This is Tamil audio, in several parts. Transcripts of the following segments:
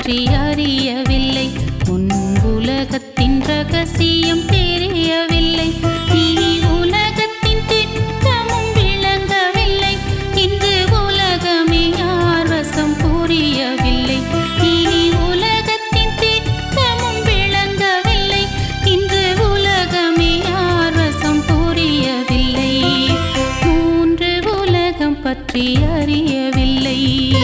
பற்றி அறியவில்லை முன் உலகத்தின் ரகசியம் தெரியவில்லை இனி உலகத்தின் திட்டமும் விளங்கவில்லை இன்று உலகமே யார் வசம் புரியவில்லை இனி உலகத்தின் திட்டமும் விளங்கவில்லை இன்று உலகமே யார் வசம் புரியவில்லை மூன்று உலகம் பற்றி அறியவில்லை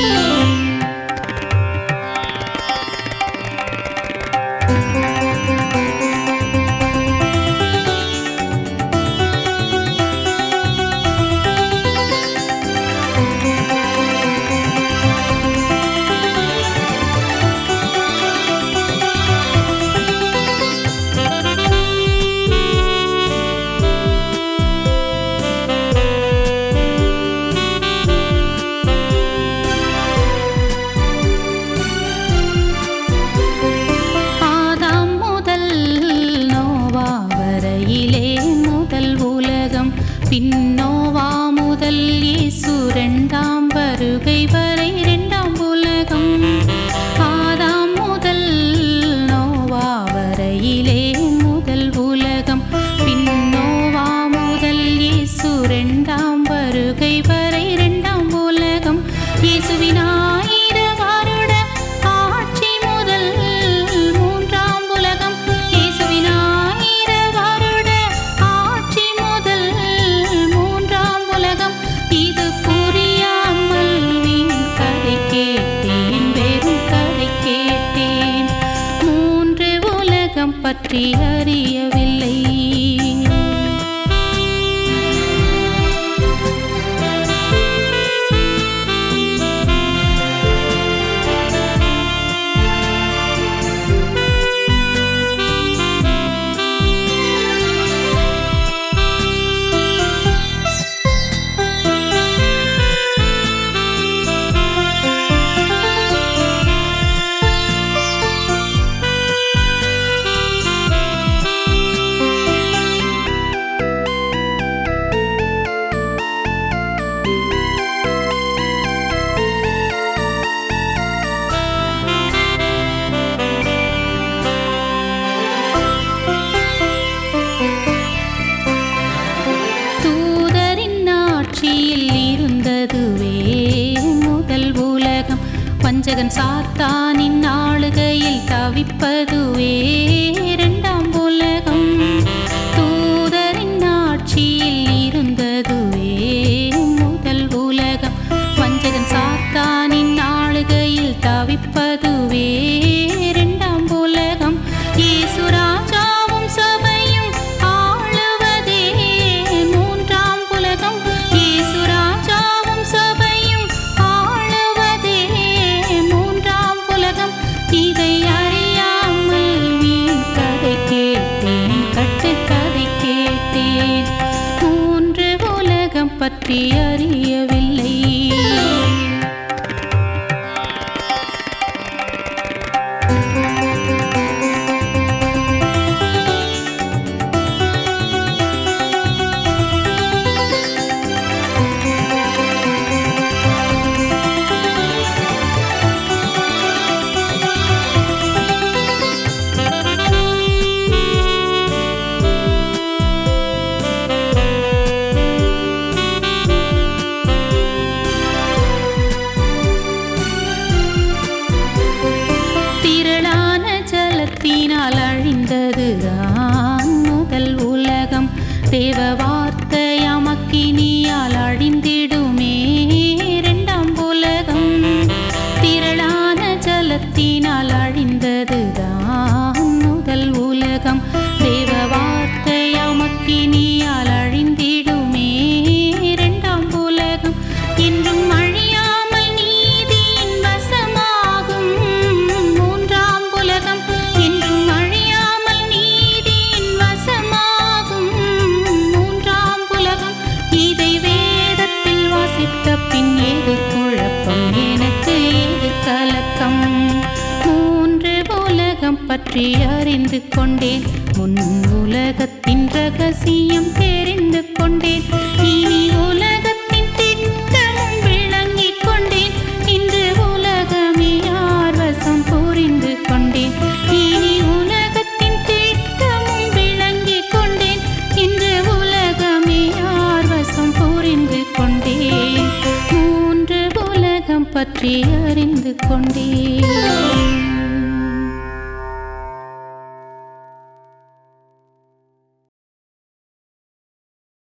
ஆதாம் முதல் நோவா வரையிலே முதல் உலகம் பின்னோவா முதல் இயேசு இரண்டாம் வருகை வரை இரண்டாம் உலகம் ஆதாம் முதல் நோவா வரையிலே முதல் உலகம் பின்னோவா முதல் இயேசு இரண்டாம் வருகை வரை இரண்டாம் உலகம் இயேசுவின் ஆயிரம் வருட ஆட்சி முதல் மூன்றாம் உலகம் இயேசுவின் ஆயிரம் வருட ஆட்சி முதல் மூன்றாம் உலகம் இது புரியாமல் வீண் கதை கேட்டேன் வெறும் கதை கேட்டேன் மூன்று உலகம் பற்றி அறியவில்லை தூதரின் ஆட்சியில் இருந்ததுவே முதல் உலகம் பஞ்சகன் சாத்தானின் ஆளுகையில் தவிப்பதுவே இரண்டாம் உலகம் தூதரின் ஆட்சியில் இருந்ததுவே முதல் உலகம் பஞ்சகன் சாத்தானின் ஆளுகையில் தவிப்பதுவே இரண்டாம் உலகம் இயேசு ராஜாவும் சபையும் ஆளுவதே மூன்றாம் உலகம் இயேசு ராஜாவும் சபையும் ஆளுவதே மூன்றாம் உலகம் இதை அறியாமல் வீண் கதை கேட்டேன் கட்டுக்கதை கேட்டேன் மூன்று உலகம் பற்றி அறியவில்லை திரளான ஜலத்தினால் அழிந்ததுதான் முதல் உலகம் தேவ வார்த்தை அமக்கினியால் அழிந்திடுமே இரண்டாம் உலகம் திரளான ஜலத்தினால் அழிந்ததுதான் முதல் உலகம் தேவ வார்த்தை அமக்கினியால் அழிந்திடுமே இரண்டாம் உலகம் என்றும் அழியாமல் நீதியின் வசமாகும் மூன்றாம் உலகம் என்றும் அழியாமல் நீதியின் வசமாகும் மூன்றாம் உலகம் இதை வேதத்தில் வாசித்த பின் ஏது குழப்பம் எனக்கு ஏது கலக்கம் மூன்று உலகம் பற்றி அறிந்து கொண்டேன் முன் உலகத்தின் ரகசியம் தெரிந்து கொண்டேன் இனி உலகத்தின் திட்டமும் விளங்கிக் கொண்டேன் இன்று உலகமே யார் வசம் புரி பற்றி அறிந்து கொண்டேன்